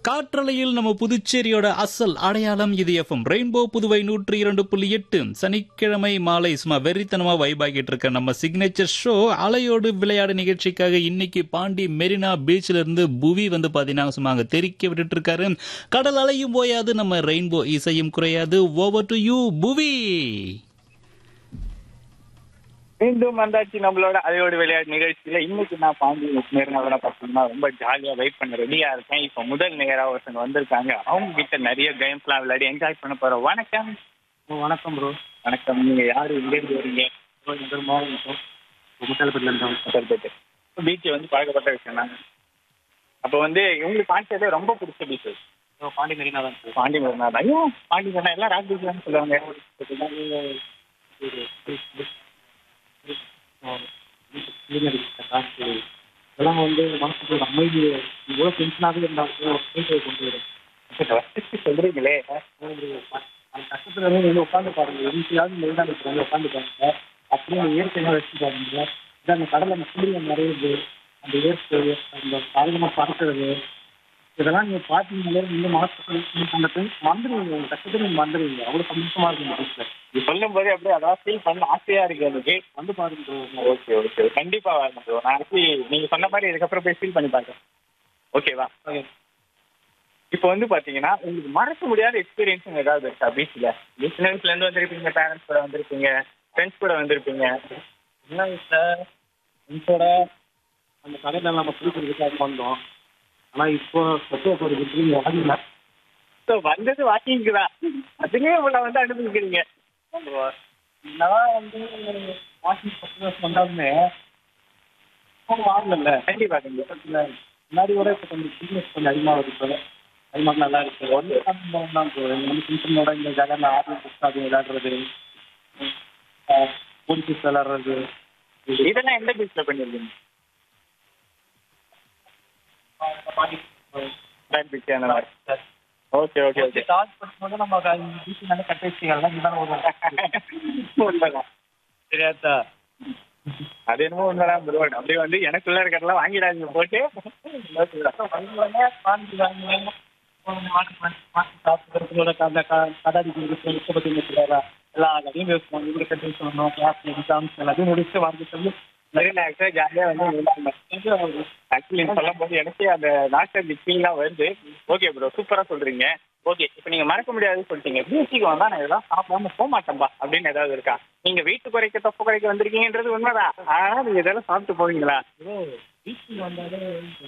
காற்றலையில் நம்ம புதுச்சேரியோட அசல் அடையாளம் இது எஃப்எம் ரெயின்போ புதுவை நூற்றி இரண்டு புள்ளி எட்டு சனிக்கிழமை மாலை சும்மா வெறித்தனமா வைபாகிட்டு இருக்க நம்ம சிக்னேச்சர் ஷோ அலையோடு விளையாடு நிகழ்ச்சிக்காக இன்னைக்கு பாண்டி மெரினா பீச்ல இருந்து புவி வந்து பாத்தீங்கன்னா சும்மா அங்க தெறிக்க விட்டுட்டு இருக்காரு கடல் அலையும் போயாது நம்ம ரெயின்போ இசையும் குறையாது ஓவர் டு யூ புவி மீண்டும் வந்தாச்சு நம்மளோட அதையோட விளையாட்டு நிகழ்ச்சியில இன்னைக்கு நான் பாண்டி நேர்னாவோட பார்த்தீங்கன்னா ரொம்ப ஜாலியா வெயிட் பண்ண ரெடியா இருக்கேன் இப்போ முதல் நேரா ஒருத்தங்க வந்திருக்காங்க அவங்க கிட்ட நிறைய கேம்ஸ்லாம் விளையாடி என்ஜாய் பண்ண போறோம் வணக்கம் வணக்கம் ப்ரோ வணக்கம் நீங்க யாரு எங்க இருந்து வரீங்க முத்தாலப்பட்டில பீச் வந்து பழக்கப்பட்ட விஷயம் தான் அப்போ வந்து உங்களுக்கு பாண்டியதே ரொம்ப பிடிச்ச பீச் பாண்டி மெரினா தான் சார் பாண்டி மெரினா தான் ஐயோ பாண்டி மெரினா எல்லாம் ராக் பீச் தான் சொல்லுவாங்க காசு இதெல்லாம் வந்து மனசுக்கு ஒரு அமைதி இவ்வளோ டென்ஷனாகவே இருந்தாலும் ஒரு அமைதியை கொண்டு வரும் சொல்றீங்களே அந்த கஷ்டத்துல இருந்து வந்து உட்காந்து பாருங்க எங்கேயாவது மெரினா பீச் வந்து உட்காந்து பாருங்க அப்படியே அந்த இயற்கையாக வச்சு பாருங்க இது அந்த கடலை அந்த சூரியன் மறையுது அந்த இயற்கை அந்த காகிதமாக பறக்கிறது இதெல்லாம் நீங்க பார்த்தீங்களே நீங்க மனசுக்கு அந்த டென்ஷன் வந்துடுவீங்க உங்க கஷ்டத்தை நீங்க வந்துடுவீங்க அவ்வளோ சந்தோஷமா இருக்கும் இந்த பீச்சில் இது சொல்லும் போதே அப்படியே அதான் ஃபீல் பண்ண ஆசையா இருக்கு எனக்கு வந்து பாருங்க ஓகே ஓகே கண்டிப்பா வரணும் bro. நான் actually நீங்க சொன்ன மாதிரி இதுக்கப்புறம் போய் ஃபீல் பண்ணி பார்க்கறேன் ஓகேவா இப்போ வந்து பாத்தீங்கன்னா உங்களுக்கு மறக்க முடியாத எக்ஸ்பீரியன்ஸ் ஏதாவது இருக்கா பீச்ல சின்ன வயசுல இருந்து வந்திருப்பீங்க பேரண்ட்ஸ் கூட வந்திருப்பீங்க ஃப்ரெண்ட்ஸ் கூட வந்திருப்பீங்க என்ன சார் ஃப்ரெண்ட்ஸோட அந்த கடையில் நம்ம பிடிக்கிறதுக்காக வந்தோம் ஆனால் இப்போ சொத்தை போகிறதுக்கு வாங்கல ஸோ வந்தது வாக்கிங்க்கு தான் அதுலயே உங்களை வந்து அனுபவிக்கிறீங்க என்னதான் வந்து வாக்கிங் பத்து வந்தாலுமே இப்போ வாங்கல கண்டிப்பா கண்டிப்பா முன்னாடி விட இப்போ கொஞ்சம் பிஸ்னஸ் கொஞ்சம் அதிகமாக வருது இப்போ அதிகமாக நல்லா இருக்கு ஒன்று தான் நம்ம ஃப்ரெண்ட்ஸோட இந்த ஜாலியாக ஆர்மி புஸ்தாது விளையாடுறது போலீஸ் விளையாடுறது இதெல்லாம் எந்த பீச்ல பண்ணிருக்கீங்க பேக் பீச் அந்த மாதிரி ஓகே ஓகே ஓகே ஸ்டார்ட் பண்ணும்போது நம்ம பீச் நல்லா கட்ட வச்சுக்கலாம் இதுதான் ஒரு உண்மைதான் சரியாத்தா அது என்னமோ உண்மைதான் bro. அப்படியே வந்து எனக்குள்ள இருக்கிறதெல்லாம் வாங்கிடாதீங்க போட்டு ரிலாக்ஸா ஜாலியா வந்து ஆக்சுவலி சொல்லும் போது எனக்கே அந்த நாஸ்டாலஜிக் ஃபீல்லாம் வருது ஓகே ப்ரோ சூப்பரா சொல்றீங்க ஓகே இப்போ நீங்க மறக்க முடியாதுன்னு சொல்லிட்டீங்க பீச்சுக்கு வந்தா நான் இதெல்லாம் சாப்பிடாம போக மாட்டேன்பா அப்படின்னு ஏதாவது இருக்கா நீங்க வீட்டு குறைக்க தொப்ப குறைக்க வந்திருக்கீங்கன்றது உண்மைதான் ஆனா நீங்க இதெல்லாம் சாப்பிட்டு போவீங்களா பீச்சுக்கு வந்தாலே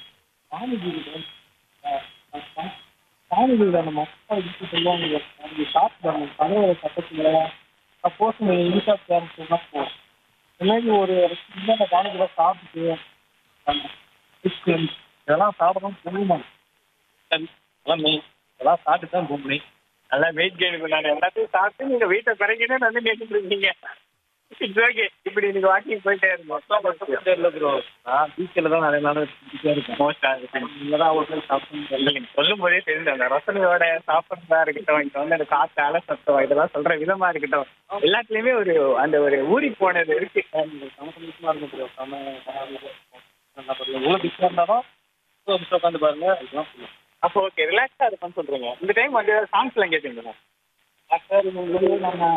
சாமி நம்ம அப்பா வீட்டு சொல்லுவாங்க அவங்க சாப்பிடுவாங்க கதவோட பக்கத்துல சப்போஸ் நீங்கள் இனிஷா பேரண்ட்ஸ் போகும் எல்லாமே ஒரு சின்ன காலேஜில் சாப்பிட்டு கிறிஸ்டியன் இதெல்லாம் சாப்பிடணும் போகணும் அதெல்லாம் மெயின் இதெல்லாம் சாப்பிட்டு தான் போகணும் நல்லா வெயிட் கெயின் பண்ணாரு எல்லாத்தையும் சாப்பிட்டு நீங்க வீட்டை குறைக்கணும்னு வந்து நினைச்சிட்டு இருக்கீங்க இட்ஸ் ஓகே இப்படி நீங்க வாக்கிங் போயிட்டே இருந்தோம் இல்லை ப்ரோ நான் பீச்சில் தான் நிறைய நாள் சுற்றிட்டே இருக்கேன் மோஸ்டா இங்கே தான் ஒரு நாள் சாப்பிட்டு நீங்க சொல்லும் போதே தெரியுது அந்த ரசனையோட சாப்பிட்றதா இருக்கட்டும் இங்க வந்து அந்த காத்து அலை சத்தம் இதெல்லாம் சொல்ற விதமா இருக்கட்டும் எல்லாத்துலயுமே ஒரு அந்த ஒரு ஊறி போனது இருக்கு சமசமமாக இருக்கும் ப்ரோ செம நல்லா பாருங்க எவ்வளோ பிஸியாக இருந்தாலும் உட்காந்து பாருங்க இதெல்லாம் சொல்லுவேன் அப்போ ஓகே ரிலாக்ஸா இருக்கும்னு சொல்றீங்க இந்த டைம் வந்து சாங்ஸ் எல்லாம் கேட்டீங்களா சார் நம்ம